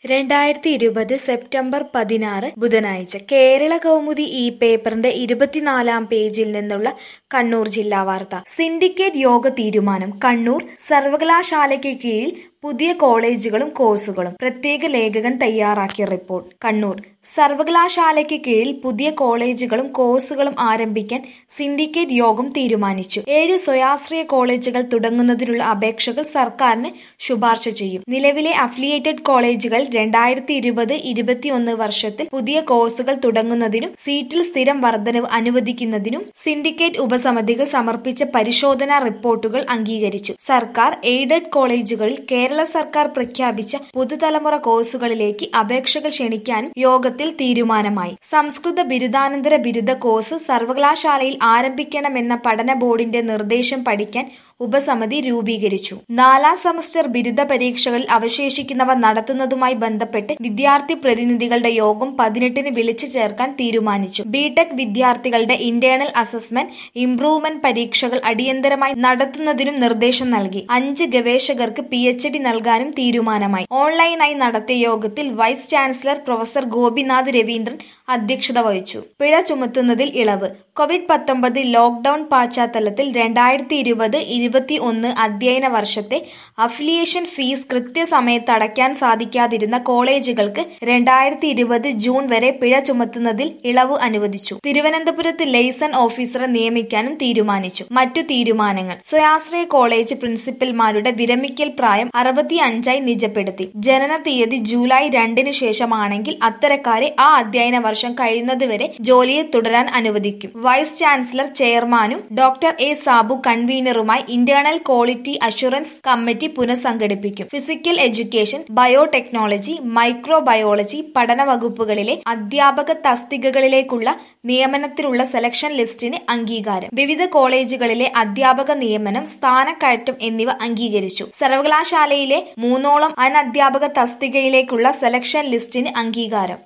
രണ്ടായിരത്തി ഇരുപത് സെപ്റ്റംബർ പതിനാറ് ബുധനാഴ്ച കേരള കൗമുദി ഈ പേപ്പറിന്റെ ഇരുപത്തിനാലാം പേജിൽ നിന്നുള്ള കണ്ണൂർ ജില്ലാ വാർത്ത സിൻഡിക്കേറ്റ് യോഗ തീരുമാനം കണ്ണൂർ സർവകലാശാലയ്ക്ക് കീഴിൽ പുതിയ കോളേജുകളും കോഴ്സുകളും പ്രത്യേക ലേഖകൻ തയ്യാറാക്കിയ റിപ്പോർട്ട് കണ്ണൂർ സർവകലാശാലയ്ക്ക് കീഴിൽ പുതിയ കോളേജുകളും കോഴ്സുകളും ആരംഭിക്കാൻ സിൻഡിക്കേറ്റ് യോഗം തീരുമാനിച്ചു ഏഴ് സ്വയാശ്രയ കോളേജുകൾ തുടങ്ങുന്നതിനുള്ള അപേക്ഷകൾ സർക്കാരിന് ശുപാർശ ചെയ്യും നിലവിലെ അഫിലിയേറ്റഡ് കോളേജുകൾ രണ്ടായിരത്തി ഇരുപത് ഇരുപത്തിയൊന്ന് വർഷത്തിൽ പുതിയ കോഴ്സുകൾ തുടങ്ങുന്നതിനും സീറ്റിൽ സ്ഥിരം വർധനവ് അനുവദിക്കുന്നതിനും സിൻഡിക്കേറ്റ് ഉപസമിതികൾ സമർപ്പിച്ച പരിശോധനാ റിപ്പോർട്ടുകൾ അംഗീകരിച്ചു സർക്കാർ എയ്ഡഡ് കോളേജുകളിൽ കേരള സർക്കാർ പ്രഖ്യാപിച്ച പുതുതലമുറ കോഴ്സുകളിലേക്ക് അപേക്ഷകൾ ക്ഷണിക്കാനും യോഗത്തിൽ തീരുമാനമായി സംസ്കൃത ബിരുദാനന്തര ബിരുദ കോഴ്സ് സർവകലാശാലയിൽ ആരംഭിക്കണമെന്ന പഠന ബോർഡിന്റെ നിർദ്ദേശം പഠിക്കാൻ ഉപസമിതി രൂപീകരിച്ചു നാലാം സെമസ്റ്റർ ബിരുദ പരീക്ഷകളിൽ അവശേഷിക്കുന്നവ നടത്തുന്നതുമായി ബന്ധപ്പെട്ട് വിദ്യാർത്ഥി പ്രതിനിധികളുടെ യോഗം പതിനെട്ടിന് വിളിച്ചു ചേർക്കാൻ തീരുമാനിച്ചു ബിടെക് വിദ്യാർത്ഥികളുടെ ഇന്റേണൽ അസസ്മെന്റ് ഇംപ്രൂവ്മെന്റ് പരീക്ഷകൾ അടിയന്തരമായി നടത്തുന്നതിനും നിർദ്ദേശം നൽകി അഞ്ച് ഗവേഷകർക്ക് പി എച്ച് ഡി നൽകാനും തീരുമാനമായി ഓൺലൈനായി നടത്തിയ യോഗത്തിൽ vice chancellor professor Gopinath Raveendran അധ്യക്ഷത വഹിച്ചു പിഴ ചുമത്തുന്നതിൽ ഇളവ് കോവിഡ് പത്തൊമ്പത് ലോക്ഡൌൺ പശ്ചാത്തലത്തിൽ രണ്ടായിരത്തി ഇരുപത് ഇരുപത്തി ഒന്ന് അധ്യയന വർഷത്തെ അഫിലിയേഷൻ ഫീസ് കൃത്യസമയത്ത് അടയ്ക്കാൻ സാധിക്കാതിരുന്ന കോളേജുകൾക്ക് രണ്ടായിരത്തി ഇരുപത് ജൂൺ വരെ പിഴ ചുമത്തുന്നതിൽ ഇളവ് അനുവദിച്ചു തിരുവനന്തപുരത്ത് ലെയ്സൺ ഓഫീസറെ നിയമിക്കാനും തീരുമാനിച്ചു മറ്റു തീരുമാനങ്ങൾ സ്വയാശ്രയ കോളേജ് പ്രിൻസിപ്പൽമാരുടെ വിരമിക്കൽ പ്രായം അറുപത്തി അഞ്ചായി നിജപ്പെടുത്തി ജനന തീയതി ജൂലൈ രണ്ടിന് ശേഷമാണെങ്കിൽ അത്തരക്കാരെ ആ അധ്യയന വർഷം കഴിയുന്നതുവരെ ജോലിയിൽ തുടരാൻ അനുവദിക്കും വൈസ് ചാൻസലർ ചെയർമാനും ഡോക്ടർ എ സാബു കൺവീനറുമായി ഇന്റേണൽ ക്വാളിറ്റി അഷുറൻസ് കമ്മിറ്റി പുനഃസംഘടിപ്പിക്കും ഫിസിക്കൽ എഡ്യൂക്കേഷൻ ബയോടെക്നോളജി മൈക്രോബയോളജി പഠന വകുപ്പുകളിലെ അധ്യാപക തസ്തികകളിലേക്കുള്ള നിയമനത്തിലുള്ള സെലക്ഷൻ ലിസ്റ്റിന് അംഗീകാരം വിവിധ കോളേജുകളിലെ അധ്യാപക നിയമനം സ്ഥാനക്കയറ്റം എന്നിവ അംഗീകരിച്ചു സർവകലാശാലയിലെ മൂന്നോളം അനധ്യാപക തസ്തികയിലേക്കുള്ള സെലക്ഷൻ ലിസ്റ്റിന് അംഗീകാരം